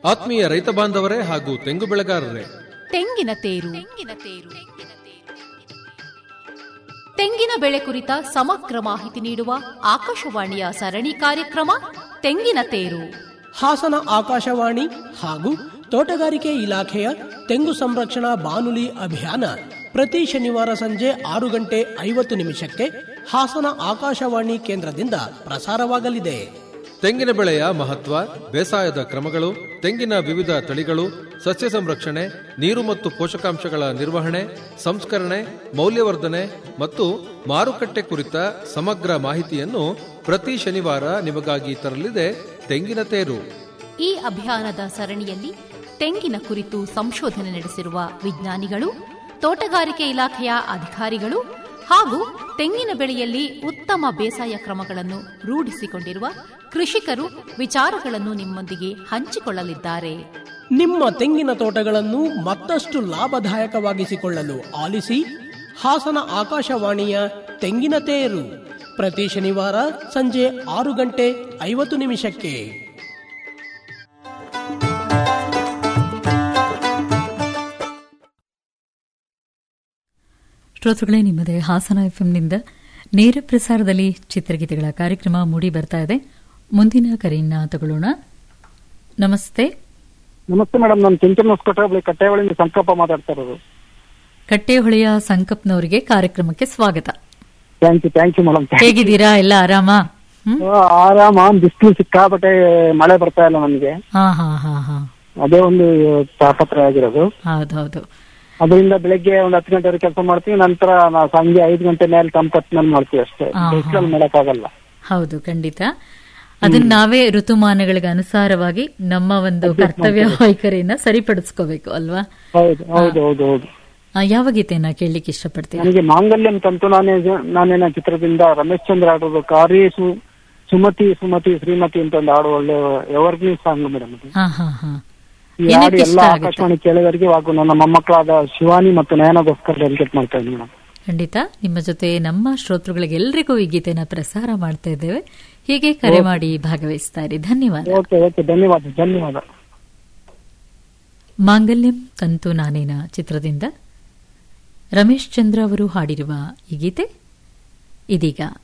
ಆತ್ಮೀಯ ರೈತ ಬಾಂಧವರೇ ಹಾಗೂ ತೆಂಗು ಬೆಳೆಗಾರರೇ ತೆಂಗಿನ ತೇರು ತೆಂಗಿನ ಬೆಳೆ ಕುರಿತ ಸಮಗ್ರ ಮಾಹಿತಿ ನೀಡುವ ಆಕಾಶವಾಣಿಯ ಸರಣಿ ಕಾರ್ಯಕ್ರಮ ತೆಂಗಿನ ತೇರು ಹಾಸನ ಆಕಾಶವಾಣಿ ಹಾಗೂ ತೋಟಗಾರಿಕೆ ಇಲಾಖೆಯ ತೆಂಗು ಸಂರಕ್ಷಣಾ ಬಾನುಲಿ ಅಭಿಯಾನ ಪ್ರತಿ ಶನಿವಾರ ಸಂಜೆ ಆರು ಗಂಟೆ ಐವತ್ತು ನಿಮಿಷಕ್ಕೆ ಹಾಸನ ಆಕಾಶವಾಣಿ ಕೇಂದ್ರದಿಂದ ಪ್ರಸಾರವಾಗಲಿದೆ ತೆಂಗಿನ ಬೆಳೆಯ ಮಹತ್ವ ಬೇಸಾಯದ ಕ್ರಮಗಳು ತೆಂಗಿನ ವಿವಿಧ ತಳಿಗಳು ಸಸ್ಯ ಸಂರಕ್ಷಣೆ ನೀರು ಮತ್ತು ಪೋಷಕಾಂಶಗಳ ನಿರ್ವಹಣೆ ಸಂಸ್ಕರಣೆ ಮೌಲ್ಯವರ್ಧನೆ ಮತ್ತು ಮಾರುಕಟ್ಟೆ ಕುರಿತ ಸಮಗ್ರ ಮಾಹಿತಿಯನ್ನು ಪ್ರತಿ ಶನಿವಾರ ನಿಮಗಾಗಿ ತರಲಿದೆ ತೆಂಗಿನ ತೇರು ಈ ಅಭಿಯಾನದ ಸರಣಿಯಲ್ಲಿ ತೆಂಗಿನ ಕುರಿತು ಸಂಶೋಧನೆ ನಡೆಸಿರುವ ವಿಜ್ಞಾನಿಗಳು ತೋಟಗಾರಿಕೆ ಇಲಾಖೆಯ ಅಧಿಕಾರಿಗಳು ಹಾಗೂ ತೆಂಗಿನ ಬೆಳೆಯಲ್ಲಿ ಉತ್ತಮ ಬೇಸಾಯ ಕ್ರಮಗಳನ್ನು ರೂಢಿಸಿಕೊಂಡಿರುವ ಕೃಷಿಕರು ವಿಚಾರಗಳನ್ನು ನಿಮ್ಮೊಂದಿಗೆ ಹಂಚಿಕೊಳ್ಳಲಿದ್ದಾರೆ ನಿಮ್ಮ ತೆಂಗಿನ ತೋಟಗಳನ್ನು ಮತ್ತಷ್ಟು ಲಾಭದಾಯಕವಾಗಿಸಿಕೊಳ್ಳಲು ಆಲಿಸಿ ಹಾಸನ ಆಕಾಶವಾಣಿಯ ತೆಂಗಿನ ತೇರು ಪ್ರತಿ ಶನಿವಾರ ಸಂಜೆ ಆರು ಗಂಟೆ ಐವತ್ತು ನಿಮಿಷಕ್ಕೆ ಶ್ರೋತೃಗಳೇ ನಿಮ್ಮದೇ ಹಾಸನ ಎಫ್ಎಂನಿಂದ ನೇರ ಪ್ರಸಾರದಲ್ಲಿ ಚಿತ್ರಗೀತೆಗಳ ಕಾರ್ಯಕ್ರಮ ಮೂಡಿ ಬರ್ತಾ ಇದೆ ಮುಂದಿನ ಕರೆಯನ್ನ ತಗೊಳ್ಳೋಣ ನಮಸ್ತೆ ನಮಸ್ತೆ ಮೇಡಮ್ ನಾನು ಕೆಂಚನ ಹೊಸಕೋಟೆ ಬಳಿ ಕಟ್ಟೆಗಳಿಂದ ಸಂಕಲ್ಪ ಮಾತಾಡ್ತಾ ಇರೋದು ಕಟ್ಟೆಹೊಳೆಯ ಸಂಕಪ್ನವರಿಗೆ ಕಾರ್ಯಕ್ರಮಕ್ಕೆ ಸ್ವಾಗತ thank you thank you madam ಹೇಗಿದ್ದೀರಾ ಎಲ್ಲ ಆರಾಮ ಹ್ಮ್ ಆರಾಮ ಬಿಸಿಲು ಸಿಕ್ಕಾಪಟ್ಟೆ ಮಳೆ ಬರ್ತಾ ಇಲ್ಲ ನಮಗೆ ಹಾ ಹಾ ಹಾ ಹಾ ಅದೇ ಒಂದು ತಾಪತ್ರ ಆಗಿರೋದು ಹೌದೌದು ಅದರಿಂದ ಬೆಳಗ್ಗೆ ಒಂದು ಹತ್ತು ಗಂಟೆವರೆಗೆ ಕೆಲಸ ಮಾಡ್ತೀವಿ ನಂತರ ನಾವು ಸಂಜೆ ಐದು ಗಂಟೆ ಮೇಲೆ ತಂಪತ್ ಮೇಲೆ ಮಾಡ್ತೀವಿ ಅಷ್ಟೇ ಹಾ, ಹಾ. ಬಿಸಿಲಲ್ಲಿ ಮಾಡಕ್ಕಾಗಲ್ಲ ಹೌದು ಖಂಡಿತ ಅದನ್ನ ನಾವೇ ಋತುಮಾನಗಳಿಗೆ ಅನುಸಾರವಾಗಿ ನಮ್ಮ ಒಂದು ಕರ್ತವ್ಯ ವೈಖರಿಯನ್ನ ಸರಿಪಡಿಸ್ಕೋಬೇಕು ಅಲ್ವಾ ಹೌದು ಹೌದು ಹೌದು ಹೌದು ಆ, ಯಾವ ಗೀತೆಯನ್ನ ಕೇಳಲಿಕ್ಕೆ ಇಷ್ಟಪಡ್ತೀರಾ ನನಗೆ ಮಾಂಗಲ್ಯಂ ತಂತು ನಾನೇ ನಾನೇನ ಚಿತ್ರದಿಂದ ರಮೇಶ್ ಚಂದ್ರ ಆಡೋದು ಕಾರಿ ಸು ಸುಮತಿ ಸುಮತಿ ಶ್ರೀಮತಿ ಅಂತ ಒಂದು ಹಾಡು ಒಳ್ಳೆ ಎವರ್ಗ್ರೀನ್ ಸಾಂಗ್ ಮೇಡಮ್ ಅದು ಹಾ ಹಾ ಹಾ ಈ ಹಾಡು ಏನಕ್ಕೆ ಎಲ್ಲ ಇಷ್ಟ ಆಗುತ್ತೆ ಆಕಾಶವಾಣಿ ಕೇಳಿದವರಿಗೆ ಹಾಗೂ ನನ್ನ ಮೊಮ್ಮಕ್ಕಳಾದ ಶಿವಾನಿ ಮತ್ತು ನಯನಗೋಸ್ಕರ ಡೆಲಿಕೇಟ್ ಮಾಡ್ತಾ ಇದ್ದೀನಿ ಮೇಡಮ್ ಖಂಡಿತ ನಿಮ್ಮ ಜೊತೆ ನಮ್ಮ ಶ್ರೋತೃಗಳಿಗೆ ಎಲ್ರಿಗೂ ಈ ಗೀತೆನ ಪ್ರಸಾರ ಮಾಡ್ತಾ ಇದ್ದೇವೆ ಹೀಗೆ ಕರೆ ಮಾಡಿ ಭಾಗವಹಿಸ್ತಾ ಇರಿ ಧನ್ಯವಾದ ಓಕೆ ಓಕೆ ಧನ್ಯವಾದ ಧನ್ಯವಾದ ಮಾಂಗಲ್ಯಂ ತಂತು ನಾನೇನ ಚಿತ್ರದಿಂದ ರಮೇಶ್ ಚಂದ್ರ ಅವರು ಹಾಡಿರುವ ಈ ಗೀತೆ ಇದೀಗ